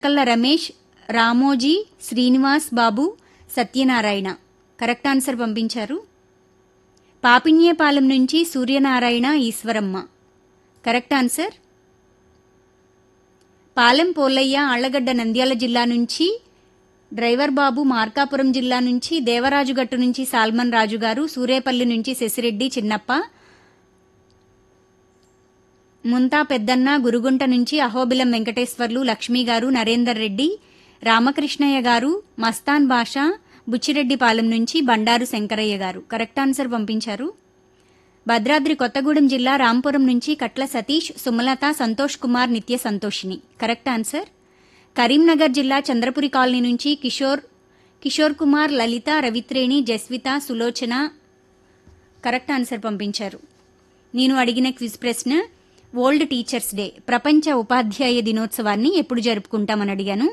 కల్ల Ramesh Ramoji Srinivas Babu Satyanarayana correct answer పంపించారు పాపిన్యపాలెం నుంచి సూర్యనారాయణ ఈశ్వరమ్మ కరెక్ట్ ఆన్సర్ పాలెం పోలయ్య ఆళ్లగడ్డ నంద్యాల జిల్లా నుంచి డ్రైవర్ బాబు మార్కాపురం జిల్లా నుంచి దేవరాజుగట్టు నుంచి సాల్మన్ రాజు గారు సూరేపల్లి నుంచి శశిరెడ్డి చిన్నప్ప ముంతా పెద్దన్న గురుగుంట నుంచి అహోబిలం వెంకటేశ్వర్లు లక్ష్మీ గారు నరేందర్ రెడ్డి రామకృష్ణయ్య గారు మస్తాన్ బాషా బుచ్చిరెడ్డిపాలెం నుంచి బండారు శంకరయ్య గారు కరెక్ట్ ఆన్సర్ పంపించారు భద్రాద్రి కొత్తగూడెం జిల్లా రాంపురం నుంచి కట్ల సతీష్ సుమలత సంతోష్ కుమార్ నిత్య సంతోషిని కరెక్ట్ ఆన్సర్ కరీంనగర్ జిల్లా చంద్రపురి కాలనీ నుంచి కిషోర్ కిషోర్ కుమార్ లలిత రవిత్రేణి జస్విత సులోచన కరెక్ట్ ఆన్సర్ పంపించారు నేను అడిగిన క్విజ్ ప్రశ్న వరల్డ్ టీచర్స్ డే ప్రపంచ ఉపాధ్యాయ దినోత్సవాన్ని ఎప్పుడు జరుపుకుంటామని అడిగాను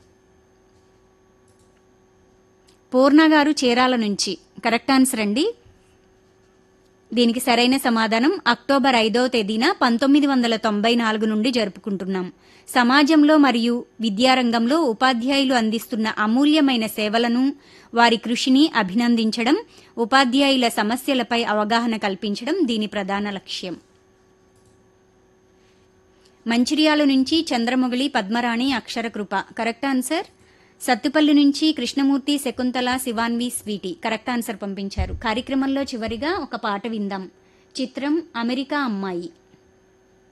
పూర్ణ గారు చీరాల నుంచి కరెక్ట్ ఆన్సర్ అండి దీనికి సరైన సమాధానం అక్టోబర్ ఐదవ తేదీన పంతొమ్మిది వందల తొంభై నాలుగు నుండి జరుపుకుంటున్నాం సమాజంలో మరియు విద్యారంగంలో ఉపాధ్యాయులు అందిస్తున్న అమూల్యమైన సేవలను వారి కృషిని అభినందించడం ఉపాధ్యాయుల సమస్యలపై అవగాహన కల్పించడం దీని ప్రధాన లక్ష్యం మంచిర్యాల నుంచి చంద్రముగిలి పద్మరాణి అక్షరకృప కరెక్ట్ ఆన్సర్ సత్తుపల్లి నుంచి Krishnamurthy Shakuntala Shivanvi Sweety correct answer పంపించారు కార్యక్రమంలో చివరిగా ఒక పాట విందాం చిత్రం అమెరికా అమ్మాయి